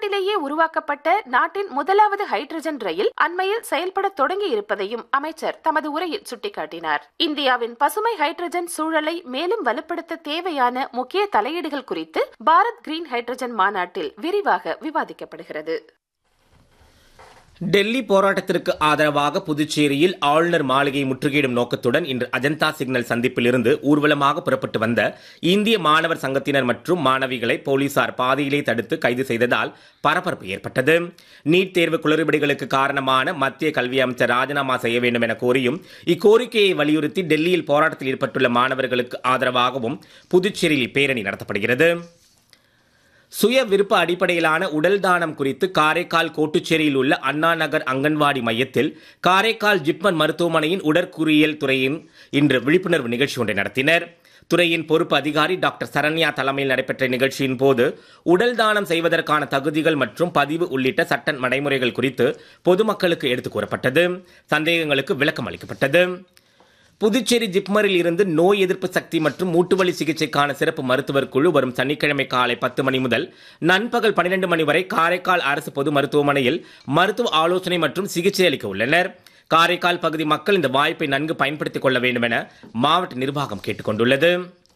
உள்நாட்டிலேயே உருவாக்கப்பட்ட நாட்டின் முதலாவது ஹைட்ரஜன் ரயில் அண்மையில் செயல்பட தொடங்கி இருப்பதையும் அமைச்சர் தமது உரையில் சுட்டிக்காட்டினார் இந்தியாவின் பசுமை ஹைட்ரஜன் சூழலை மேலும் வலுப்படுத்த தேவையான முக்கிய தலையீடுகள் குறித்து பாரத் கிரீன் ஹைட்ரஜன் மாநாட்டில் விரிவாக விவாதிக்கப்படுகிறது டெல்லி போராட்டத்திற்கு ஆதரவாக புதுச்சேரியில் ஆளுநர் மாளிகையை முற்றுகையிடும் நோக்கத்துடன் இன்று அஜந்தா சிக்னல் சந்திப்பிலிருந்து ஊர்வலமாக புறப்பட்டு வந்த இந்திய மாணவர் சங்கத்தினர் மற்றும் மாணவிகளை போலீசார் பாதையிலே தடுத்து கைது செய்ததால் பரபரப்பு ஏற்பட்டது நீட் தேர்வு குளறுபடிகளுக்கு காரணமான மத்திய கல்வி அமைச்சர் ராஜினாமா செய்ய வேண்டும் என கோரியும் இக்கோரிக்கையை வலியுறுத்தி டெல்லியில் போராட்டத்தில் ஈடுபட்டுள்ள மாணவர்களுக்கு ஆதரவாகவும் புதுச்சேரியில் பேரணி நடத்தப்படுகிறது சுய விருப்ப அடிப்படையிலான உடல் தானம் குறித்து காரைக்கால் கோட்டுச்சேரியில் உள்ள அண்ணா நகர் அங்கன்வாடி மையத்தில் காரைக்கால் ஜிப்மர் மருத்துவமனையின் உடற்குறியியல் துறையின் இன்று விழிப்புணர்வு நிகழ்ச்சி ஒன்றை நடத்தினர் துறையின் பொறுப்பு அதிகாரி டாக்டர் சரண்யா தலைமையில் நடைபெற்ற நிகழ்ச்சியின் போது உடல் தானம் செய்வதற்கான தகுதிகள் மற்றும் பதிவு உள்ளிட்ட சட்ட நடைமுறைகள் குறித்து பொதுமக்களுக்கு எடுத்துக் கூறப்பட்டது சந்தேகங்களுக்கு விளக்கம் அளிக்கப்பட்டது புதுச்சேரி ஜிப்மரில் இருந்து நோய் எதிர்ப்பு சக்தி மற்றும் மூட்டுவலி சிகிச்சைக்கான சிறப்பு மருத்துவர் குழு வரும் சனிக்கிழமை காலை பத்து மணி முதல் நண்பகல் பன்னிரண்டு மணி வரை காரைக்கால் அரசு பொது மருத்துவமனையில் மருத்துவ ஆலோசனை மற்றும் சிகிச்சை அளிக்க உள்ளனர் காரைக்கால் பகுதி மக்கள் இந்த வாய்ப்பை நன்கு பயன்படுத்திக் கொள்ள வேண்டும் என மாவட்ட நிர்வாகம் கேட்டுக் கொண்டுள்ளது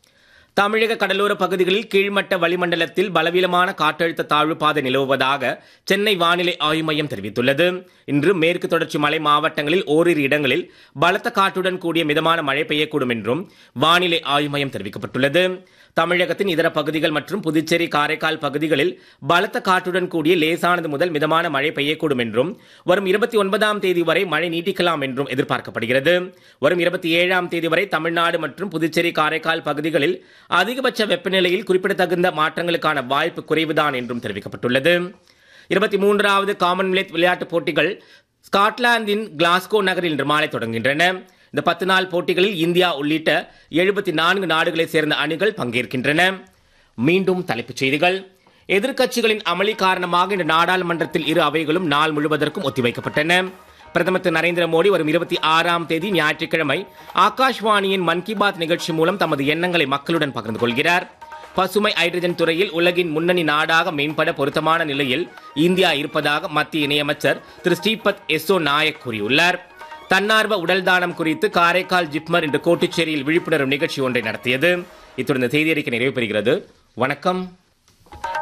தமிழக கடலோர பகுதிகளில் கீழ்மட்ட வளிமண்டலத்தில் பலவீனமான காற்றழுத்த தாழ்வு பாதை நிலவுவதாக சென்னை வானிலை ஆய்வு மையம் தெரிவித்துள்ளது இன்று மேற்கு தொடர்ச்சி மலை மாவட்டங்களில் ஓரிரு இடங்களில் பலத்த காற்றுடன் கூடிய மிதமான மழை பெய்யக்கூடும் என்றும் வானிலை ஆய்வு மையம் தெரிவிக்கப்பட்டுள்ளது தமிழகத்தின் இதர பகுதிகள் மற்றும் புதுச்சேரி காரைக்கால் பகுதிகளில் பலத்த காற்றுடன் கூடிய லேசானது முதல் மிதமான மழை பெய்யக்கூடும் என்றும் வரும் இருபத்தி ஒன்பதாம் தேதி வரை மழை நீட்டிக்கலாம் என்றும் எதிர்பார்க்கப்படுகிறது வரும் இருபத்தி ஏழாம் தேதி வரை தமிழ்நாடு மற்றும் புதுச்சேரி காரைக்கால் பகுதிகளில் அதிகபட்ச வெப்பநிலையில் குறிப்பிடத்தகுந்த மாற்றங்களுக்கான வாய்ப்பு குறைவுதான் என்றும் தெரிவிக்கப்பட்டுள்ளது இருபத்தி மூன்றாவது காமன்வெல்த் விளையாட்டுப் போட்டிகள் ஸ்காட்லாந்தின் கிளாஸ்கோ நகரில் இன்று மாலை தொடங்குகின்றன இந்த பத்து நாள் போட்டிகளில் இந்தியா உள்ளிட்ட எழுபத்தி நான்கு நாடுகளைச் சேர்ந்த அணிகள் பங்கேற்கின்றன மீண்டும் தலைப்புச் செய்திகள் எதிர்க்கட்சிகளின் அமளி காரணமாக இந்த நாடாளுமன்றத்தில் இரு அவைகளும் நாள் முழுவதற்கும் ஒத்திவைக்கப்பட்டன பிரதமர் திரு நரேந்திர மோடி வரும் இருபத்தி ஆறாம் தேதி ஞாயிற்றுக்கிழமை ஆகாஷ்வாணியின் மன் கி பாத் நிகழ்ச்சி மூலம் தமது எண்ணங்களை மக்களுடன் பகிர்ந்து கொள்கிறார் பசுமை ஹைட்ரஜன் துறையில் உலகின் முன்னணி நாடாக மேம்பட பொருத்தமான நிலையில் இந்தியா இருப்பதாக மத்திய இணையமைச்சர் திரு ஸ்ரீபத் எஸ்ஸோ நாயக் கூறியுள்ளார் தன்னார்வ உடல் தானம் குறித்து காரைக்கால் ஜிப்மர் இன்று கோட்டுச்சேரியில் விழிப்புணர்வு நிகழ்ச்சி ஒன்றை நடத்தியது இத்துடன் இந்த செய்தியறிக்கை நிறைவு பெறுகிறது வணக்கம்